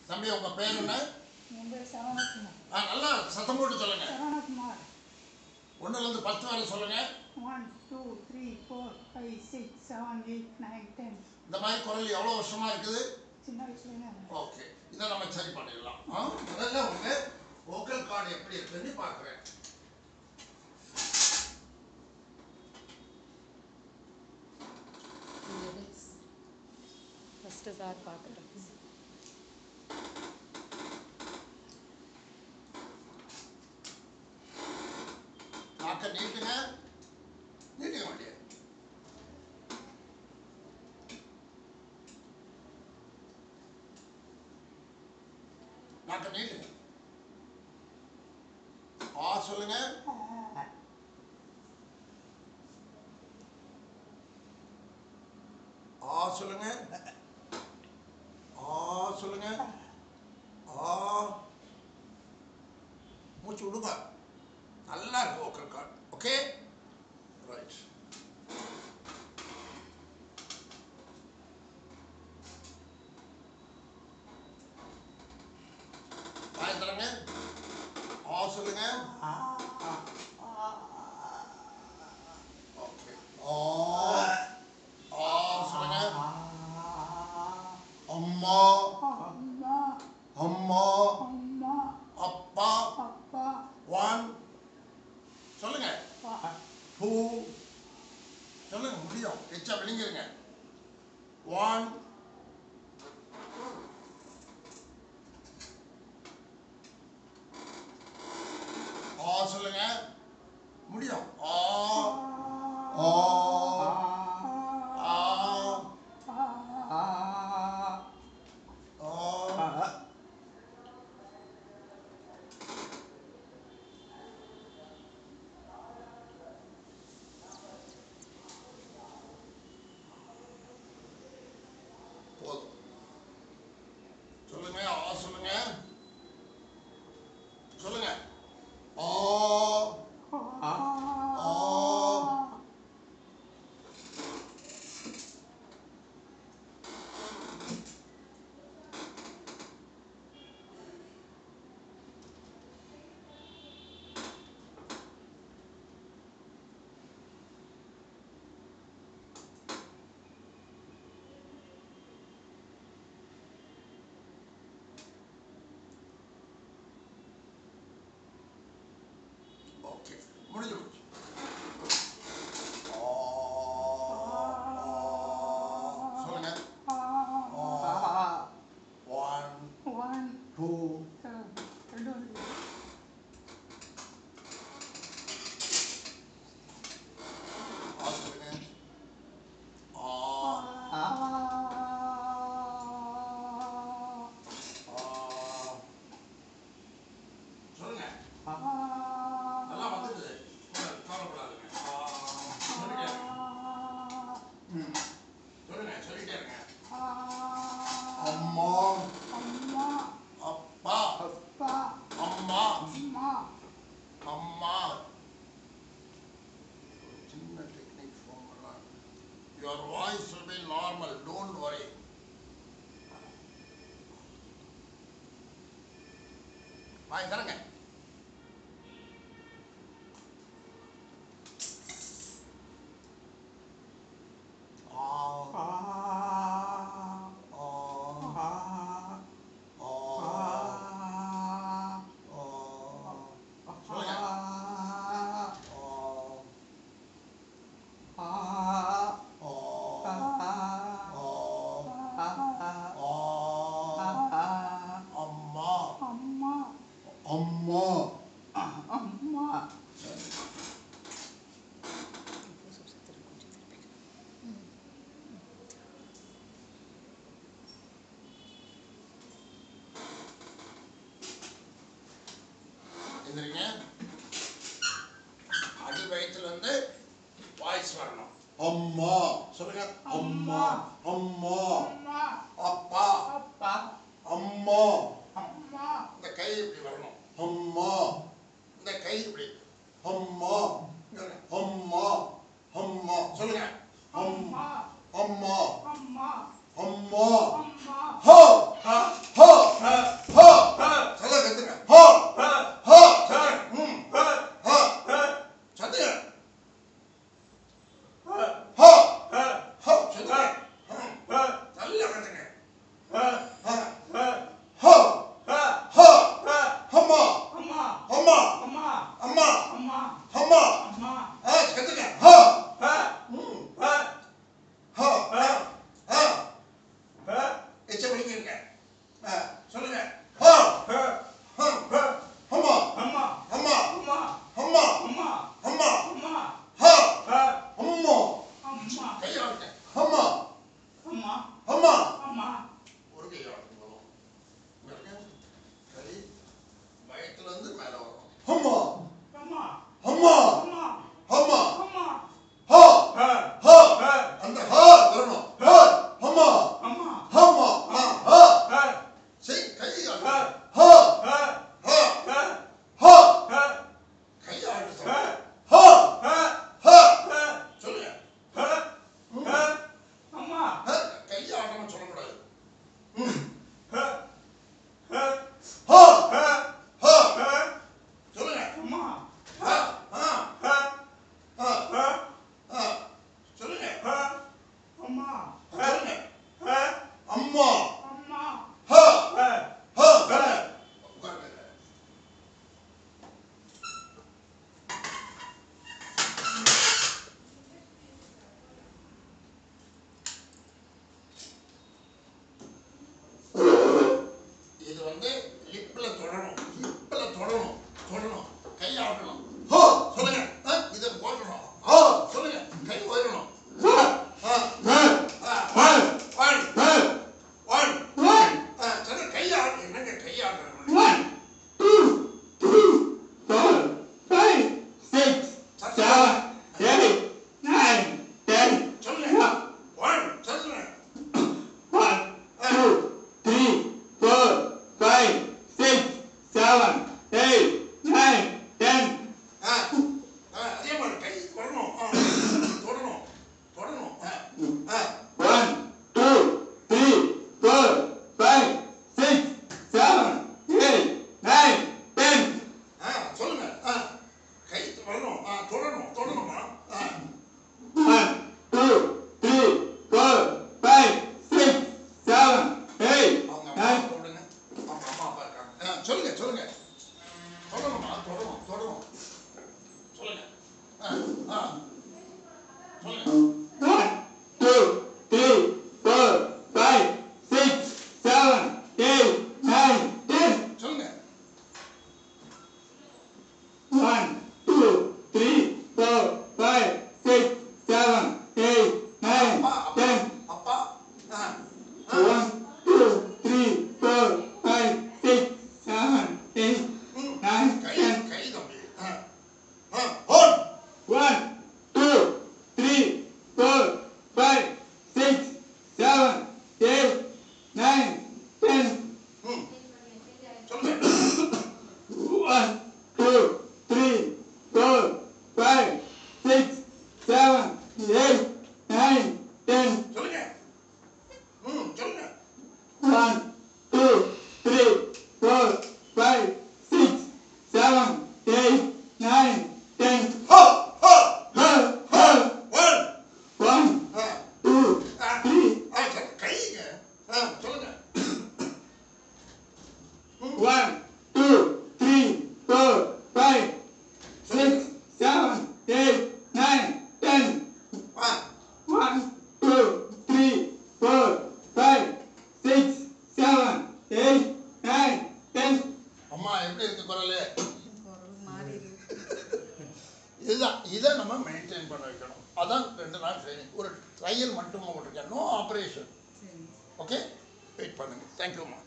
தம்பி உங்க பேர் என்ன என் பேர் சரவணகுமார் ஆ, நல்லா சத்தம் போட்டு சொல்லுங்க சரவணகுமார் ஒண்ணுல இருந்து பத்து வரை சொல்லுங்க one two three four five six seven eight nine ten இந்த மாதிரி குரல் எவ்வளவு வருஷமா இருக்குது சின்ன வயசுலேருந்து ஓகே இதை நம்ம சரி பண்ணிடலாம் ஆ, முதல்ல உங்க வோக்கல் கார்டு எப்படி இருக்குன்னு பார்க்குறேன் ஃபஸ்ட்டு சார் பார்த்துட்டேன் நாக்க நீட்டுங்க நீட்டுங்க வண்டியை நாக்க நீட்டுங்க ஆ சொல்லுங்க ஆ சொல்லுங்க ஆ சொல்லுங்க ஆ மூச்சு விடுங்க நல்லா இருக்கு வோக்கல் கார்டு ஓகே ரைட் வாய் தரங்க ஆ சொல்லுங்க ஓகே ஆ ஆ சொல்லுங்க அம்மா அம்மா அம்மா அம்மா அப்பா அப்பா ஒன் சொல்லுங்க அப்பா டூ சொல்லுங்க முடியும் எச்சா விழுங்கிருங்க ஒன் ஆ சொல்லுங்க முடியும் ஆ ஆ ஆ ஆ போதும் சொல்லுங்க ஆ சொல்லுங்க சொல்லுங்க ஆ ஆ ஓகே முடிஞ்சு போச்சு ஆ, ஆ. சொல்லுங்க ஒன் ஒன் டூ ரெண்டு வந்து ஆ சொல்லுங்க ஆ ஆ சொல்லுங்க நல்லா வந்துடுது கவலை- கவலைப்படாதீங்க ஆ, சொல்லிட்டே இருங்க. ம். சொல்லுங்க சொல்லிட்டே இருங்க அம்மா அம்மா அப்பா அப்பா அம்மா அம்மா அம்மா ஒரு சின்ன technique form your voice will be normal don't worry வாய் தரங்க ஆ ஆ ஆ ஆ சொல்லுங்க ஆ அம்மா அம்மா அம்மா அம்மா எந்திரிங்க அடி வயிற்றுல இருந்து வாய்ஸ் வரணும் அம்மா சொல்லுங்க அம்மா அம்மா அம்மா அப்பா அப்பா அம்மா அம்மா இந்த கை இப்படி வரணும் அம்மா இந்த கை இப்படி அம்மா அம்மா அம்மா சொல்லுங்க அம்மா அம்மா அம்மா அம்மா அம்மா அம்மா ஹோ ஹோ ஆ, சொல்லுங்க ஹா ஹ, ஹா ஹ, அம்மா அம்மா அம்மா அம்மா அம்மா அம்மா அம்மா அம்மா ஹா ஹ, அம்மா அம்மா கையாளுங்க அம்மா அம்மா அம்மா அம்மா ஒரு கையாளுங்க போதும் பாருங்க. கை வயத்துல இருந்து மேல வரும் அம்மா அம்மா அம்மா அம்மா அம்மா அம்மா ஹா ஹ, ஹா ஹ, அந்த ஹா வரணும் ஹா அம்மா அம்மா அம்மா ஆ, ஹா ஹ, சரி கை ஹ, ஆடு ஹா ஹ, ஹா ஹ, ஹா ஹ, கை ஆடு ஹ, ஹா ஹ, ஹா ஹ, சொல்லுங்க ஹ, ஹ, அம்மா ஹ, கை ஆடணும் சொல்லக்கூடாது ம். ஹ, ஹ, ஹா ஹ, ஹா ஹ, சொல்லுங்க அம்மா ஹா ஹா ஹ, ஹா ஹ, ஹா சொல்லுங்க ஹ, அம்மா ஹ, சொல்லுங்க ஹ, அம்மா அம்மா ஹா ஹ, ஹா சொல்லுங்க உட்காருங்க இது வந்து லிப்ல தொடணும் லிப்ல தொடணும் தொடணும் கை ஆடணும் ஹோ சொல்லுங்க ஆ, இதை போடணும் ஹோ சொல்லுங்க கை உயரணும் ஆ, ஆ, ஆ, ஒன் ஒன் ஒன் ஆ, சொல்லுங்க கை ஆடு என்னங்க கை ஆடணும் சொல்லுங்க ஒன் சொல்லுங்க ஆ, ஆ, அதே மாதிரி கை தொடணும் ஆ, தொடணும் தொடணும் ஆ, ஆ, ஆ, சொல்லுங்க ஆ, கை வரணும் ஆ, தொடணும் தொடணுமா ஆ, அவங்க அம்மா தொடுங்க அவங்க அம்மா அப்பா இருக்காங்க ஆ, சொல்லுங்க சொல்லுங்க தொடணுமா தொடணும் தொடணும் சொல்லுங்க ஆ, ஆ, சொல்லுங்க சொல்லுங்க One, two, three, four, five, six, seven, eight, nine, அப்பா அப்பா ten. அப்பா ஆ, ஆ, One, two, three, four, five, six, seven, eight, ம், nine, கை ten. கை தம்பி ஆ, ஆ, one One, two, three, four, five, six, seven, eight, nine, ten. ம், சொல்லுங்க One, two, three, four, five, six, seven, eight, nine, ten. சொல்லுங்க ம் சொல்லுங்க One, two, three, four, five, six, seven, eight, nine, ten. ஹா ஹா Ha, ha. One One, ஆ, two, ஆ, three, ஆ, சரி, கைங்க ஆ, சொல்லுங்க one, two, three, four, five, six, seven, eight, nine, ten. ஆ, One, two, three, four, five, six, seven, eight, nine, ten. அம்மா எப்படி இருக்கு குரலு இதுதான் இதை நம்ம மெயின்டைன் பண்ண வைக்கணும் அதான் ரெண்டு நாள் ட்ரைனிங் ஒரு ட்ரையல் மட்டும் போட்டிருக்கேன் நோ ஆப்ரேஷன் ஓகே வெயிட் பண்ணுங்க தேங்க்யூம்மா